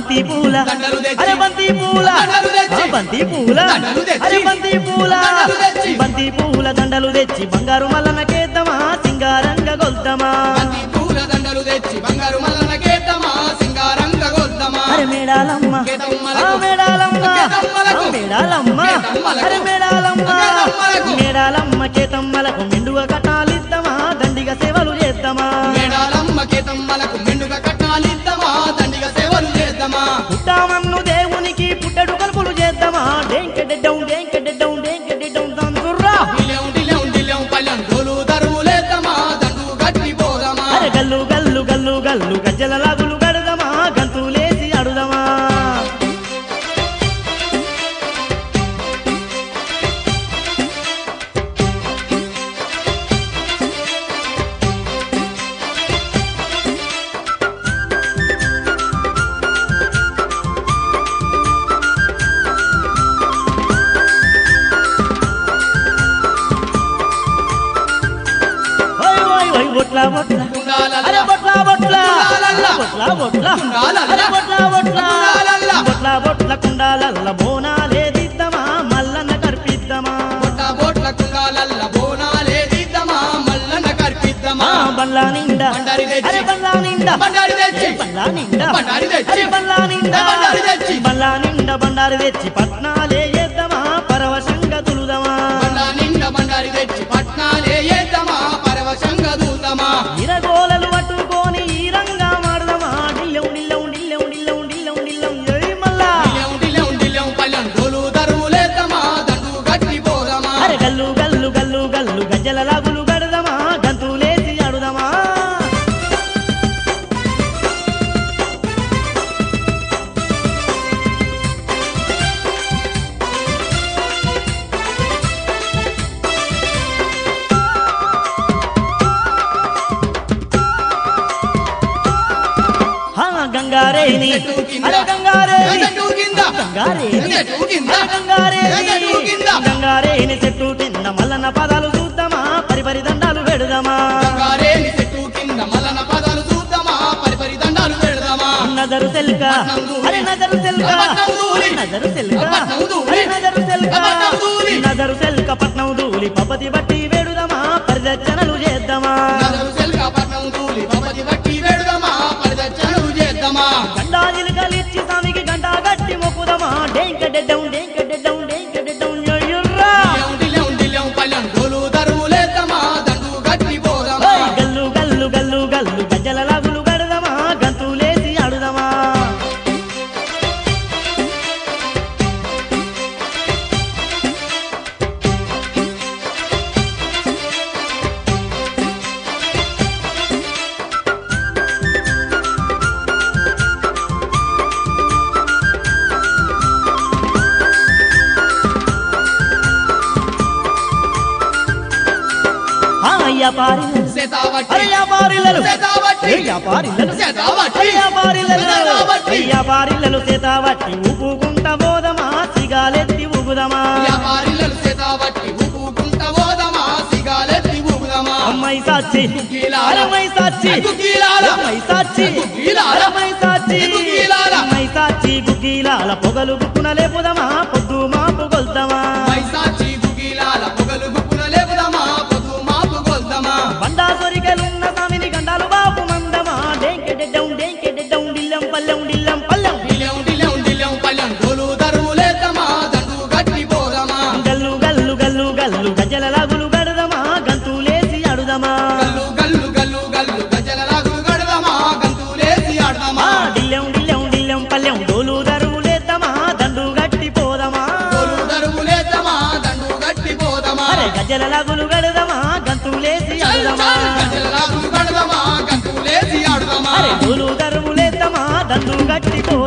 బంతి పూల దండలు తెచ్చి. అరే బంతి పూల దండలు తెచ్చి. ఆ, బంతి పూల దండలు తెచ్చి. అరే బంతి పూల దండలు తెచ్చి. బంతి పూల దండలు తెచ్చి బంగారు మల్లనకేద్దామా సింగారంగ గొల్దమా బంతి పూల దండలు తెచ్చి బంగారు మల్లన కేతమా సింగారంగ గొద్దమా అరే మేడాలమ్మ కేతమ్మలకు. ఆ, మేడాలమ్మ కేతమ్మలకు. ఆ, మేడాలమ్మ కేతమ్మలకు. అరే మేడాలమ్మ కేతమ్మలకు. మేడాలమ్మ కేతమ్మలకు మెండుగా కట్టాలిద్దామా దండిగా సేవలు చేద్దామా మేడాలమ్మ కేతమ్మలకు మెండుగా కట్టాలిద్దామా దండిగా సేవలు చేద్దామా పుట్టామన్ను దేవునికి పుట్టడు కలుపులు చేద్దామా డేంకెడ్డం డేంకెడ్డం డేంకెడ్డం దందుర్రా డిలెం డిలెం డిలెం పల్లెం డోలు దరువులేద్దామా దండు గట్టి పోదామా అరే గల్లు గల్లు గల్లు గల్లు గజ్జల లాగులు గడదమా గంతులేసి అడుదమా ఓయ్ ఓయ్ ఓయ్ బొట్ల బొట్ల కుండాలల్ల. అరే బొట్ల బొట్ల కుండాలల్ల. బొట్ల బొట్ల కుండాలల్ల. అరే బొట్ల బొట్ల కుండాలల్ల. బొట్ల బొట్ల కుండాలల్ల బోనాలేదిద్దామా మల్లన్న కర్పిద్దామా బొట్ట బొట్ల కుండాలల్ల బోనాలేదిద్దామా మల్లన్న కర్పిద్దామా ఆ బండ్ల నిండా బండారి తెచ్చి. అరే బండ్ల నిండా బండారి తెచ్చి. ఏ బండ్ల నిండా బండారి తెచ్చి. అరే బండ్ల నిండా బండారి తెచ్చి. బండ్ల నిండా బండారి తెచ్చి పట్నాలే చేద్దామా పరవశంగా తులుదమా బండా నిండా బండారి తెచ్చి పట్నాలే ఏద్దామా పరవశంగా దూతమా ఇరగోలలు పట్టుకొని ఈ రంగా మాడదమా డిల్లెం డిల్లెం డిల్లెం డిల్లెం డిల్లెం డిల్లెం జై మల్లా డిలెం డిలెం డిలెం పల్లెం డోలు దరువులేద్దామా దండు గట్టి పోదామా అరే గల్లు గల్లు గల్లు గల్లు గజ్జల లాగులు గడదమా గంతులేసి ఆడుదమా హా గంగారేని చెట్టు కింద. అరే గంగారేని చెట్టు కింద. గంగారేని చెట్టు కింద. అరే గంగారేని చెట్టు కింద. గంగారేని చెట్టు కింద మల్లన్న పదాలు చూద్దామా పరిపరి దండాలు పెడదామా గంగారేని చెట్టు కింద మల్లన పదాలు చూద్దామా పరిపరి దండాలు పెడదామా నజరు సెల్క పట్నం దూరి. అరే నజరు సెల్క పట్నం దూరి. నజరు సెల్క పట్నం దూరి. అరే నజరు సెల్క పట్నం దూరి. నజరు సెల్క పట్నం దూలి పపతి బట్టి వేడుదమా పరిదర్శనలు చేద్దామా నగరు సెల్కా పట్నం దూలి బొమ్మది బట్టి వేడుదామా పరిదర్శనలు చేద్దామా గండాజిలు కలిచ్చి స్వామికి గంట గట్టి మొక్కుదమా డేంక డెడ్డం డేంక డెడ్డం డేంక డెడ్డం యొయ్యుర్రా. డిలెం డిలెం డిలెం పల్లెం డోలు దరువులేద్దామా దండు గట్టి పోదామా ఓయ్ గల్లు గల్లు గల్లు గల్లు గజ్జల లాగులు గడదమా గంతులేసి ఆడుదమా ఆ అయ్యపారిల్లలు శతావట్టి అరే వ్యాపారిల్లలు శతావట్టి ఏ వ్యాపారిల్లలు శతావట్టి అరే వ్యాపారిల్లలు శతావట్టి ఏ వ్యాపారిల్లలు సేతావట్టి ఊపుకుంట పోదమా సిగాలెత్తి ఊగుదమా వ్యాపారిల్లలు శతావట్టి ఊపుకుంట పోదామా సిగాలెత్తి ఊగుదామా అమ్మాయి సాచి గుగ్గిలాల. అరమై సాచి గుగ్గిలాల. అమ్మాయి సాచి గుగ్గిలాల. అరమై సాచి గుగ్గిలాల. అమ్మాయి సాచి గుగ్గిలాల పొగలు గుక్కున లేపుదమా పొద్దు మాపు గొల్దమా మైసాచి గుగిలాల పొగలు గుప్పున లేపుదామా పొద్దు మాపు గొల్దమా బండా సొరికలున్న స్వామిని గండాలు బాపు మందమా డేంకెడెడ్డం డేంకెడెడ్డం డిల్లం పల్లెం డిల్లం పల్లెం డిలెం డిలెం డిలెం పల్లెం డోలు దరువులేద్దామా దండు గట్టి పోదామా గల్లు గల్లు గల్లు గల్లు గజల లాగులు గడదమా గంతులేసి అడుదమా గల్లు గల్లు గల్లు గల్లు గజల రాగులు గడదామా గంతులేసి ఆడదామా ఆ డిల్లెం డిల్లెం డిల్లెం పల్లెం డోలు దరువులేద్దామా దండు గట్టి పోదమా డోలు దరువులేద్దామా దండు గట్టి పోదామా అరే గజల లాగులు గడదమా గంతులేసి అడుదమా గజల రాగులు గడదామా గంతులేసి ఆడదామా అరే డోలు దరువులేద్దామా దండు గట్టి పో